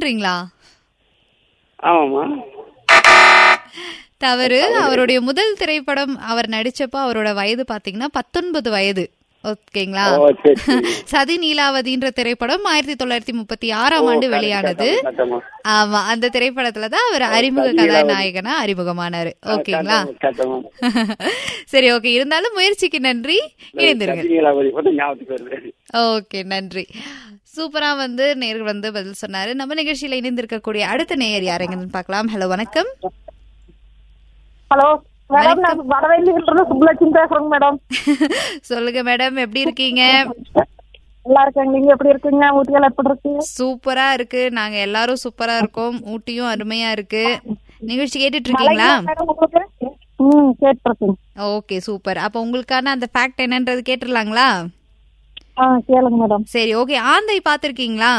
பண்றீங்களா ஆமாம்மா தவறு அவருடைய முதல் திரைப்படம் அவர் நடிச்சப்போ அவரோட வயது பாத்தீங்கன்னா பத்தொன்பது வயது ஓகேங்களா ஓ சரி சரி சதி நீலாவதின்ற திரைப்படம் ஆயிரத்தி தொள்ளாயிரத்தி முப்பத்தி ஆறாம் ஆண்டு வெளியானது கரெக்டாம்மா. ஆமா அந்த திரைப்படத்துல தான் அவர் அறிமுக சதி நீலாவதி. கதாநாயகனா அறிமுகமானாரு ஓகேங்களா கரெக்டாம்மா, கரெக்டாம்மா. சரி ஓகே இருந்தாலும் முயற்சிக்கு நன்றி இணைந்திருங்க சசிகலாவதி மட்டும் ஞாபகத்துக்கு வருது ஓகே நன்றி சூப்பரா வந்து நேர் வந்து பதில் சொன்னாரு நம்ம நிகழ்ச்சியில இணைந்திருக்கக்கூடிய அடுத்த நேயர் யாருங்கன்னு பார்க்கலாம் ஹலோ வணக்கம் ஹலோ மேடம் நான் வடவேலியிலிருந்து சுப்புலட்சுமி பேசுறேங்க மேடம் சொல்லுங்க மேடம் எப்படி இருக்கீங்க நல்லா இருக்கேங்க நீங்க எப்படி இருக்கீங்க ஊட்டியால எப்படி இருக்கு சூப்பரா இருக்கு நாங்க எல்லாரும் சூப்பரா இருக்கோம் ஊட்டியும் அருமையா இருக்கு நிகழ்ச்சி கேட்டுட்டு இருக்கீங்களா மேடம் உங்களுக்கு ம் கேட்டிருக்கேங்க ஓகே சூப்பர் அப்ப உங்களுக்கான அந்த ஃபேக்ட் என்னன்றது கேட்டுடலாங்களா ஆ கேளுங்க மேடம் சரி ஓகே ஆந்தை பாத்திருக்கீங்களா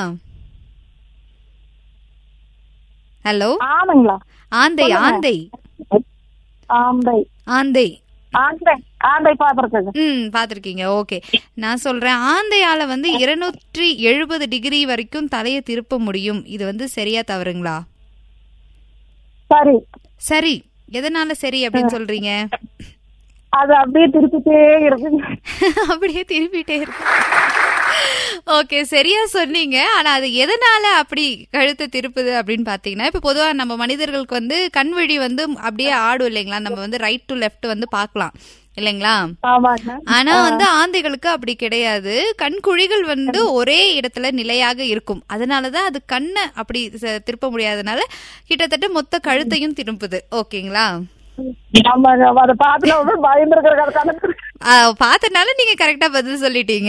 ஹலோ ஆமைங்களா ஆந்தை ஆந்தை ஆந்தை ஆந்தை ஆந்தை ஆந்தை பாத்திருக்கேங்க ம் பாத்திருக்கீங்க ஓகே நான் சொல்றேன் ஆந்தையால வந்து இருநூற்றி எழுபது டிகிரி வரைக்கும் தலையை திருப்ப முடியும் இது வந்து சரியா தவறுங்களா சரி சரி எதனால சரி அப்படின்னு சொல்றீங்க அது அப்படியே திருப்பிட்டே இருக்குங்க அப்படியே திருப்பிட்டே இருக்கு ஓகே சரியா சொன்னீங்க ஆனா அது எதனால அப்படி கழுத்தை திருப்புது அப்படின்னு பாத்தீங்கன்னா இப்ப பொதுவா நம்ம மனிதர்களுக்கு வந்து கண்வழி வந்து அப்படியே ஆடும் இல்லைங்களா நம்ம வந்து ரைட் டு லெஃப்ட் வந்து பார்க்கலாம் இல்லைங்களா ஆமாங்க ஆனா வந்து ஆந்தைகளுக்கு அப்படி கிடையாது கண்குழிகள் வந்து ஒரே இடத்துல நிலையாக இருக்கும் அதனாலதான் அது கண்ணை அப்படி ச- திருப்ப முடியாதனால கிட்டத்தட்ட மொத்த கழுத்தையும் திருப்புது ஓகேங்களா ஆமாங்க அதை பார்த்துல பயந்துருக்கிற கணக்கு இருக்கு. ஆ, பார்த்தனால நீங்க கரெக்டா பதில் சொல்லிட்டீங்க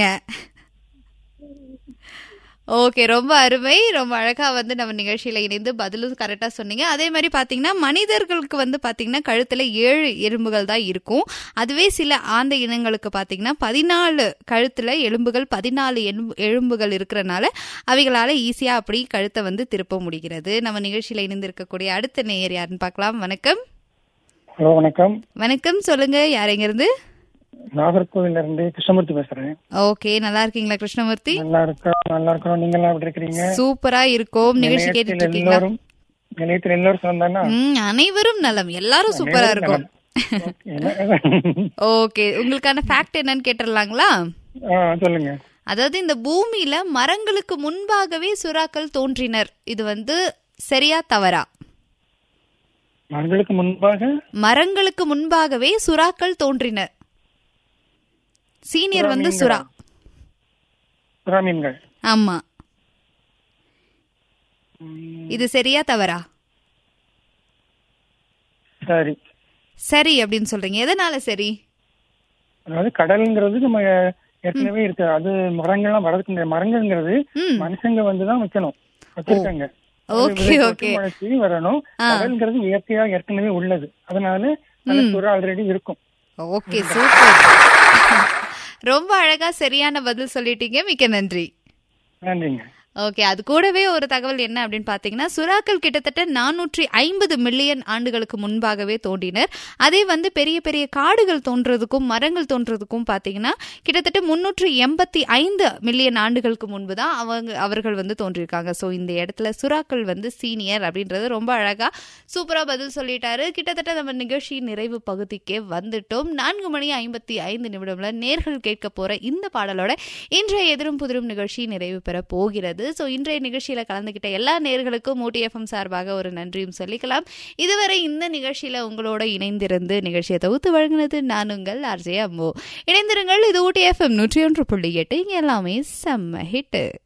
ஓகே ரொம்ப அருமை ரொம்ப அழகா வந்து நம்ம நிகழ்ச்சியில இணைந்து பதிலும் கரெக்டா சொன்னீங்க அதே மாதிரி பாத்தீங்கன்னா மனிதர்களுக்கு வந்து பாத்தீங்கன்னா கழுத்துல ஏழு எலும்புகள் தான் இருக்கும் அதுவே சில ஆந்தை இனங்களுக்கு பாத்தீங்கன்னா பதினாலு கழுத்துல எலும்புகள் பதினாலு எலும்பு எலும்புகள் இருக்கிறனால அவைகளால ஈஸியா அப்படி கழுத்தை வந்து திருப்ப முடிகிறது நம்ம நிகழ்ச்சியில இணைந்து இருக்கக்கூடிய அடுத்த நேயர் யாருன்னு பார்க்கலாம் வணக்கம் ஹலோ வணக்கம் வணக்கம் சொல்லுங்க யாரெங்க இருந்து நாகர்கோவில்ல இருந்து கிருஷ்ணமூர்த்தி பேசுறேன் ஓகே நல்லா இருக்கீங்களா கிருஷ்ணமூர்த்தி நல்லா இருக்கோம் நல்லா இருக்கிறோம் நீங்க எல்லாம் எப்படி இருக்கிறீங்க சூப்பரா இருக்கும் நிகழ்ச்சி கேட்டுட்டு நிலையத்தில் இருக்கீங்களா எல்லோரும் நிலையத்தில் எல்லோரும் சொன்னானா ம் அனைவரும் நலம் எல்லாரும் சூப்பரா இருக்கும் ஓகே உங்களுக்கான ஃபேக்ட் என்னன்னு கேட்டுடலாங்களா சொல்லுங்க அதாவது இந்த பூமியில மரங்களுக்கு முன்பாகவே சுறாக்கள் தோன்றினர் இது வந்து சரியா தவறா மரங்களுக்கு முன்பாக மரங்களுக்கு முன்பாகவே சுறாக்கள் தோன்றினர் சீனியர் வந்து சுறா சுறா மீன்கள் ஆமா இது சரியா தவறா சரி சரி அப்படின்னு சொல்றீங்க எதனால சரி அதாவது கடல்ங்கிறது நம்ம ஏற்கனவே இருக்கு அது மரங்கள்லாம் வளர்க்க முடியாது மரங்கள்ங்கிறது ம் மனுஷங்க வந்துதான் வைக்கணும் வச்சிருக்காங்க அது ஓகே விதை ஓகே போட்டு முளைச்சி வரணும் கடல்ங்கிறது இயற்கையா ஏற்கனவே உள்ளது அதனால அந்த சுறா ஆல்ரெடி இருக்கும் ஓகே சூப்பர் ரொம்ப அழகா சரியான பதில் சொல்லிட்டீங்க மிக்க நன்றி நன்றிங்க ஓகே அது கூடவே ஒரு தகவல் என்ன அப்படின்னு பார்த்தீங்கன்னா சுறாக்கள் கிட்டத்தட்ட நானூற்றி ஐம்பது மில்லியன் ஆண்டுகளுக்கு முன்பாகவே தோன்றினர் அதே வந்து பெரிய பெரிய காடுகள் தோன்றதுக்கும் மரங்கள் தோன்றதுக்கும் பார்த்தீங்கன்னா கிட்டத்தட்ட முன்னூற்றி எண்பத்தி ஐந்து மில்லியன் ஆண்டுகளுக்கு முன்பு தான் அவங்க அவர்கள் வந்து தோன்றியிருக்காங்க ஸோ இந்த இடத்துல சுறாக்கள் வந்து சீனியர் அப்படின்றது ரொம்ப அழகா சூப்பராக பதில் சொல்லிட்டாரு கிட்டத்தட்ட நம்ம நிகழ்ச்சியின் நிறைவு பகுதிக்கே வந்துட்டோம் நான்கு மணி ஐம்பத்தி ஐந்து நிமிடம்ல நேர்கள் கேட்க போற இந்த பாடலோட இன்றைய எதிரும் புதிரும் நிகழ்ச்சி நிறைவு பெற போகிறது ஸோ இன்றைய நிகழ்ச்சியில கலந்துகிட்ட எல்லா நேர்களுக்கும் ஊட்டி எஃப்எம் சார்பாக ஒரு நன்றியும் சொல்லிக்கலாம் இதுவரை இந்த நிகழ்ச்சியில உங்களோட இணைந்திருந்து நிகழ்ச்சியை தொகுத்து வழங்கினது நான் உங்கள் ஆர்ஜே அம்மு இணைந்திருங்கள் இது ஊட்டி எஃப்எம் நூற்றி ஒன்று புள்ளி எட்டு இங்க எல்லாமே செம்ம ஹிட்டு